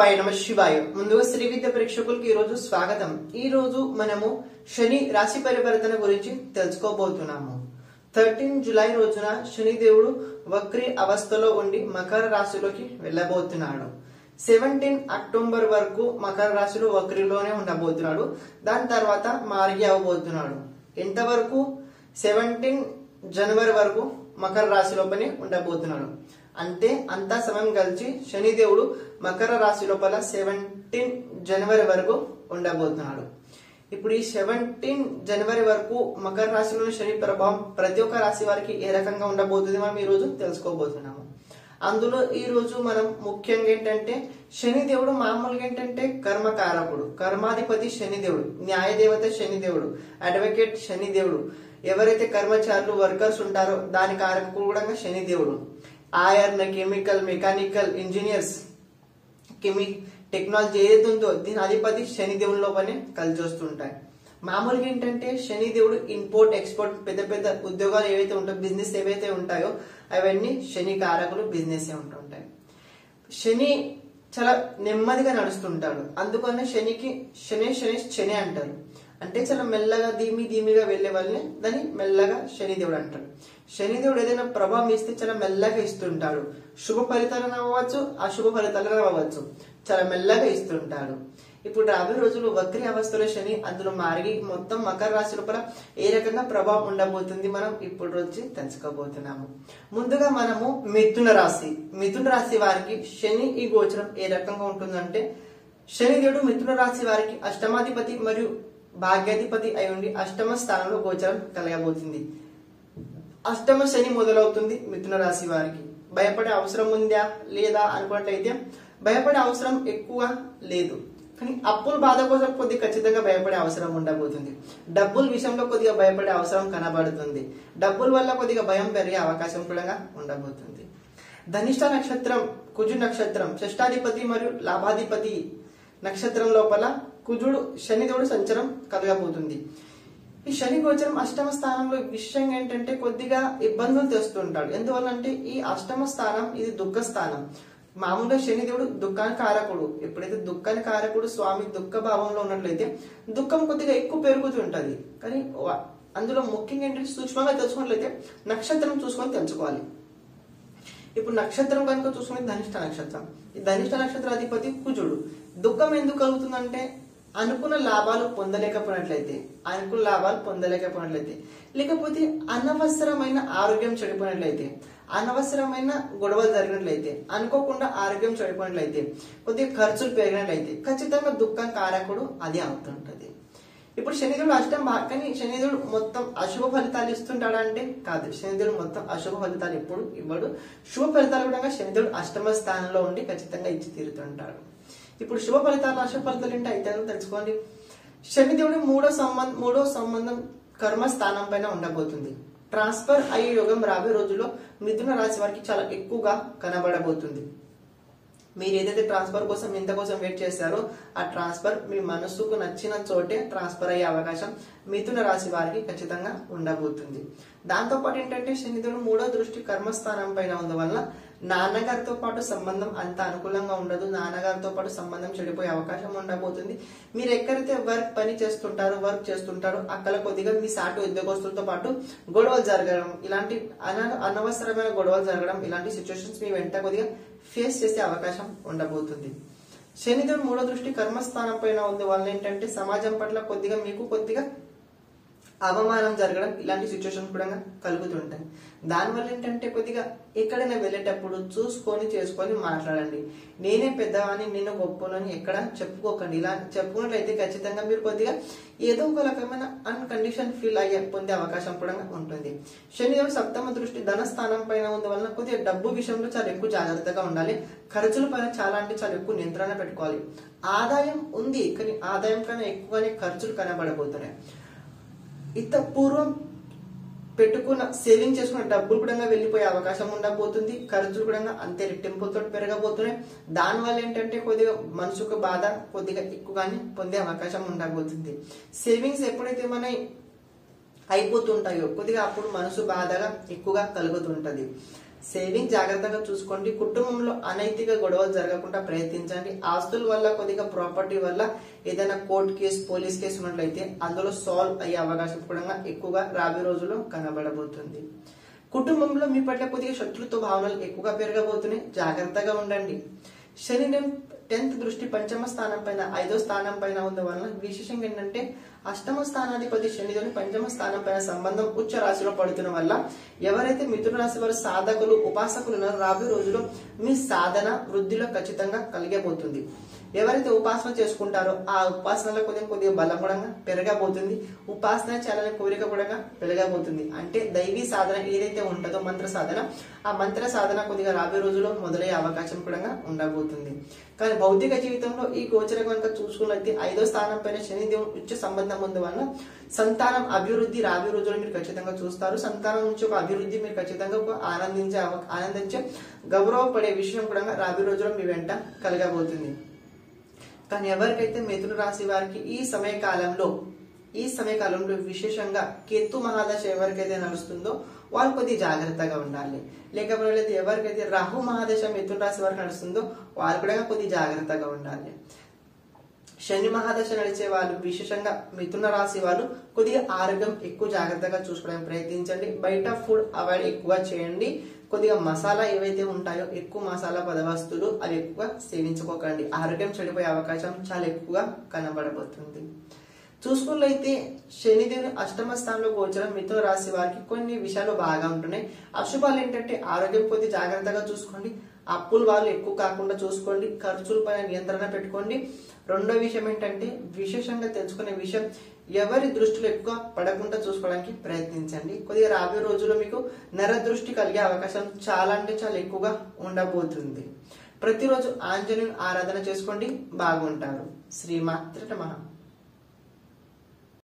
కృపాయ నమ శివాయ ముందుగా శ్రీ విద్య ప్రేక్షకులకి ఈ రోజు స్వాగతం ఈ రోజు మనము శని రాశి పరివర్తన గురించి తెలుసుకోబోతున్నాము థర్టీన్ జులై రోజున శని దేవుడు వక్రి అవస్థలో ఉండి మకర రాశిలోకి వెళ్ళబోతున్నాడు సెవెంటీన్ అక్టోబర్ వరకు మకర రాశిలో వక్రిలోనే ఉండబోతున్నాడు దాని తర్వాత మారి అవ్వబోతున్నాడు ఎంతవరకు సెవెంటీన్ జనవరి వరకు మకర రాశి లోపలే ఉండబోతున్నాడు అంటే అంతా సమయం కలిసి శనిదేవుడు మకర రాశి లోపల సెవెంటీన్ జనవరి వరకు ఉండబోతున్నాడు ఇప్పుడు ఈ సెవెంటీన్ జనవరి వరకు మకర రాశిలోని శని ప్రభావం ప్రతి ఒక్క రాశి వారికి ఏ రకంగా ఉండబోతుంది మనం ఈ రోజు తెలుసుకోబోతున్నాము అందులో ఈ రోజు మనం ముఖ్యంగా ఏంటంటే శనిదేవుడు మామూలుగా ఏంటంటే కర్మకారకుడు కర్మాధిపతి శనిదేవుడు న్యాయదేవత శనిదేవుడు అడ్వకేట్ శనిదేవుడు ఎవరైతే కర్మచారులు వర్కర్స్ ఉంటారో దాని కారకుడు కూడా శనిదేవుడు ఆయర్న్ కెమికల్ మెకానికల్ ఇంజనీర్స్ కెమి టెక్నాలజీ ఏదైతే ఉందో దీని అధిపతి శనిదేవుని లోపలనే కలిసి వస్తుంటాయి మామూలుగా ఏంటంటే శనిదేవుడు ఇంపోర్ట్ ఎక్స్పోర్ట్ పెద్ద పెద్ద ఉద్యోగాలు ఏవైతే ఉంటాయో బిజినెస్ ఏవైతే ఉంటాయో అవన్నీ శని కారకులు బిజినెస్ ఏ ఉంటుంటాయి శని చాలా నెమ్మదిగా నడుస్తుంటాడు అందుకనే శనికి శని శని శని అంటారు అంటే చాలా మెల్లగా ధీమి ధీమిగా వెళ్లే వాళ్ళని దాన్ని మెల్లగా శనిదేవుడు అంటారు శనిదేవుడు ఏదైనా ప్రభావం ఇస్తే చాలా మెల్లగా ఇస్తుంటాడు శుభ ఫలితాలను అవ్వచ్చు అశుభ ఫలితాలను అవ్వచ్చు చాలా మెల్లగా ఇస్తుంటాడు ఇప్పుడు రాబోయే రోజులు వక్రి అవస్థలో శని అందులో మారి మొత్తం మకర రాశి లోపల ఏ రకంగా ప్రభావం ఉండబోతుంది మనం ఇప్పుడు రోజు తెలుసుకోబోతున్నాము ముందుగా మనము మిథున రాశి మిథున రాశి వారికి శని ఈ గోచరం ఏ రకంగా ఉంటుందంటే శనిదేవుడు మిథున రాశి వారికి అష్టమాధిపతి మరియు భాగ్యాధిపతి అయి ఉండి అష్టమ స్థానంలో గోచరం కలగబోతుంది అష్టమ శని మొదలవుతుంది మిథున రాశి వారికి భయపడే అవసరం ఉందా లేదా అనుకున్నట్లయితే భయపడే అవసరం ఎక్కువ లేదు కానీ అప్పుల బాధ కోసం కొద్ది ఖచ్చితంగా భయపడే అవసరం ఉండబోతుంది డబ్బుల విషయంలో కొద్దిగా భయపడే అవసరం కనబడుతుంది డబ్బుల వల్ల కొద్దిగా భయం పెరిగే అవకాశం కూడా ఉండబోతుంది ధనిష్ట నక్షత్రం కుజు నక్షత్రం షష్టాధిపతి మరియు లాభాధిపతి నక్షత్రం లోపల కుజుడు శనిదేవుడు సంచరం కలగబోతుంది ఈ శని గోచరం అష్టమ స్థానంలో విషయం ఏంటంటే కొద్దిగా ఇబ్బందులు తెస్తుంటాడు ఎందువల్ల అంటే ఈ అష్టమ స్థానం ఇది దుఃఖ స్థానం మామూలుగా శనిదేవుడు దుఃఖానికి కారకుడు ఎప్పుడైతే దుఃఖానికి కారకుడు స్వామి దుఃఖ భావంలో ఉన్నట్లయితే దుఃఖం కొద్దిగా ఎక్కువ పెరుగుతుంటది కానీ వ- అందులో ముఖ్యంగా ఏంటంటే సూక్ష్మంగా తెలుసుకున్నట్లయితే నక్షత్రం చూసుకొని తెలుసుకోవాలి ఇప్పుడు నక్షత్రం కనుక చూసుకుని ధనిష్ట నక్షత్రం ఈ ధనిష్ట నక్షత్ర అధిపతి కుజుడు దుఃఖం ఎందుకు కలుగుతుందంటే అనుకున్న లాభాలు పొందలేకపోయినట్లయితే అనుకున్న లాభాలు పొందలేకపోయినట్లయితే లేకపోతే అనవసరమైన ఆరోగ్యం చెడిపోయినట్లయితే అనవసరమైన గొడవలు జరిగినట్లయితే అనుకోకుండా ఆరోగ్యం చెడిపోయినట్లయితే కొద్దిగా ఖర్చులు పెరిగినట్లయితే ఖచ్చితంగా దుఃఖం కారకుడు అది అవుతుంటది ఇప్పుడు శనిదేవుడు అష్టం భా- కానీ శనిదేవుడు మొత్తం అశుభ ఫలితాలు ఇస్తుంటాడా అంటే కాదు శనిదేవుడు మొత్తం అశుభ ఫలితాలు ఎప్పుడు ఇవ్వడు శుభ ఫలితాలు కూడా శనిదేవుడు అష్టమ స్థానంలో ఉండి ఖచ్చితంగా ఇచ్చి తీరుతుంటాడు ఇప్పుడు శుభ ఫలితాలు అశుభ ఫలితాలు ఏంటి అయితే తెలుసుకోండి శనిదేవుడు మూడో సంబంధం మూడో సంబంధం కర్మ స్థానం పైన ఉండబోతుంది ట్రాన్స్ఫర్ అయ్యే యోగం రాబోయే రోజుల్లో మిథున రాశి వారికి చాలా ఎక్కువగా కనబడబోతుంది మీరు ఏదైతే ట్రాన్స్ఫర్ కోసం ఎంత కోసం వెయిట్ చేస్తారో ఆ ట్రాన్స్ఫర్ మీ మనసుకు నచ్చిన చోటే ట్రాన్స్ఫర్ అయ్యే అవకాశం మిథున రాశి వారికి ఖచ్చితంగా ఉండబోతుంది దాంతో పాటు ఏంటంటే శనిదేవుడు మూడో దృష్టి కర్మస్థానం పైన వల్ల నాన్నగారితో పాటు సంబంధం అంత అనుకూలంగా ఉండదు నాన్నగారితో పాటు సంబంధం చెడిపోయే అవకాశం ఉండబోతుంది మీరు ఎక్కడైతే వర్క్ పని చేస్తుంటారో వర్క్ చేస్తుంటారో అక్కడ కొద్దిగా మీ సాటి ఉద్యోగస్తులతో పాటు గొడవలు జరగడం ఇలాంటి అన- అనవసరమైన గొడవలు జరగడం ఇలాంటి సిచ్యువేషన్స్ మీ వెంట కొద్దిగా ఫేస్ చేసే అవకాశం ఉండబోతుంది శనిదేవుడు మూడో దృష్టి కర్మస్థానం పైన ఉంది వల్ల ఏంటంటే సమాజం పట్ల కొద్దిగా మీకు కొద్దిగా అవమానం జరగడం ఇలాంటి సిచ్యువేషన్ కూడా కలుగుతుంటాయి దానివల్ల ఏంటంటే కొద్దిగా ఎక్కడైనా వెళ్ళేటప్పుడు చూసుకొని చేసుకొని మాట్లాడండి నేనే పెద్దవాని నేను గొప్పనని ఎక్కడ చెప్పుకోకండి ఇలా చెప్పుకున్నట్లయితే ఖచ్చితంగా మీరు కొద్దిగా ఏదో ఒక రకమైన అన్కండిషన్ ఫీల్ అయ్యే పొందే అవకాశం కూడా ఉంటుంది శనిదేవుడు సప్తమ దృష్టి ధన స్థానం పైన ఉంది వలన కొద్దిగా డబ్బు విషయంలో చాలా ఎక్కువ జాగ్రత్తగా ఉండాలి ఖర్చుల పైన చాలా అంటే చాలా ఎక్కువ నియంత్రణ పెట్టుకోవాలి ఆదాయం ఉంది కానీ ఆదాయం కన్నా ఎక్కువగానే ఖర్చులు కనబడబోతున్నాయి ఇంత పూర్వం పెట్టుకున్న సేవింగ్ చేసుకున్న డబ్బులు కూడా వెళ్ళిపోయే అవకాశం ఉండబోతుంది ఖర్చులు కూడా అంతే రెట్టింపులతో పెరగబోతున్నాయి దానివల్ల ఏంటంటే కొద్దిగా మనసుకు బాధ కొద్దిగా ఎక్కువగానే పొందే అవకాశం ఉండబోతుంది సేవింగ్స్ ఎప్పుడైతే మన అయిపోతుంటాయో కొద్దిగా అప్పుడు మనసు బాధగా ఎక్కువగా కలుగుతుంటది సేవింగ్ జాగ్రత్తగా చూసుకోండి కుటుంబంలో అనైతిక గొడవలు జరగకుండా ప్రయత్నించండి ఆస్తుల వల్ల కొద్దిగా ప్రాపర్టీ వల్ల ఏదైనా కోర్టు కేసు పోలీస్ కేసు ఉన్నట్లయితే అందులో సాల్వ్ అయ్యే అవకాశం కూడా ఎక్కువగా రాబోయే రోజుల్లో కనబడబోతుంది కుటుంబంలో మీ పట్ల కొద్దిగా శత్రుత్వ భావనలు ఎక్కువగా పెరగబోతున్నాయి జాగ్రత్తగా ఉండండి శని టెన్త్ దృష్టి పంచమ స్థానం పైన ఐదో స్థానం పైన ఉన్న వలన విశేషంగా ఏంటంటే అష్టమ స్థానాధిపతి శనితోని పంచమ స్థానం పైన సంబంధం ఉచ్చ రాశిలో పడుతున్న వల్ల ఎవరైతే మిథున రాశి వారు సాధకులు ఉపాసకులు ఉన్నారో రాబోయే రోజుల్లో మీ సాధన వృద్ధిలో ఖచ్చితంగా కలిగబోతుంది ఎవరైతే ఉపాసన చేసుకుంటారో ఆ ఉపాసనలో కొద్దిగా కొద్దిగా బలం కూడా పెరగబోతుంది ఉపాసన చేయాలనే కోరిక కూడా పెరగబోతుంది అంటే దైవీ సాధన ఏదైతే ఉంటుందో మంత్ర సాధన ఆ మంత్ర సాధన కొద్దిగా రాబోయే రోజుల్లో మొదలయ్యే అవకాశం కూడా ఉండబోతుంది కానీ భౌతిక జీవితంలో ఈ గోచర కనుక చూసుకున్నట్లయితే ఐదో స్థానం పైన శనిదేవుడు ఉచ్చ సంబంధం ఉంది వలన సంతానం అభివృద్ధి రాబోయే రోజుల్లో మీరు ఖచ్చితంగా చూస్తారు సంతానం నుంచి ఒక అభివృద్ధి మీరు ఖచ్చితంగా ఒక ఆనందించే అవ- ఆనందించే గౌరవపడే విషయం కూడా రాబోయే రోజుల్లో మీ వెంట కలగబోతుంది కానీ ఎవరికైతే మిథున రాశి వారికి ఈ సమయ కాలంలో ఈ సమయ కాలంలో విశేషంగా కేతు మహాదశ ఎవరికైతే నడుస్తుందో వాళ్ళు కొద్ది జాగ్రత్తగా ఉండాలి లేకపోతే ఎవరికైతే రాహు మహాదశ మిథున రాశి వారికి నడుస్తుందో వాళ్ళు కూడా కొద్ది జాగ్రత్తగా ఉండాలి శని మహాదశ నడిచే వాళ్ళు విశేషంగా మిథున రాశి వాళ్ళు కొద్దిగా ఆరోగ్యం ఎక్కువ జాగ్రత్తగా చూసుకోవడానికి ప్రయత్నించండి బయట ఫుడ్ అవాయిడ్ ఎక్కువ చేయండి కొద్దిగా మసాలా ఏవైతే ఉంటాయో ఎక్కువ మసాలా పదవస్తువులు అవి ఎక్కువ సేవించుకోకండి ఆరోగ్యం చెడిపోయే అవకాశం చాలా ఎక్కువగా కనబడబోతుంది చూసుకున్నట్లయితే శనిదేవుని అష్టమ స్థానంలో గోచరం మిథున రాశి వారికి కొన్ని విషయాలు బాగా ఉంటున్నాయి అశుభాలు ఏంటంటే ఆరోగ్యం కొద్ది జాగ్రత్తగా చూసుకోండి అప్పులు వాళ్ళు ఎక్కువ కాకుండా చూసుకోండి ఖర్చుల పైన నియంత్రణ పెట్టుకోండి రెండో విషయం ఏంటంటే విశేషంగా తెలుసుకునే విషయం ఎవరి దృష్టిలో ఎక్కువ పడకుండా చూసుకోవడానికి ప్రయత్నించండి కొద్దిగా రాబోయే రోజుల్లో మీకు నర దృష్టి కలిగే అవకాశం చాలా అంటే చాలా ఎక్కువగా ఉండబోతుంది ప్రతిరోజు ఆంజనేయుని ఆరాధన చేసుకోండి బాగుంటారు శ్రీమాత్రట మహా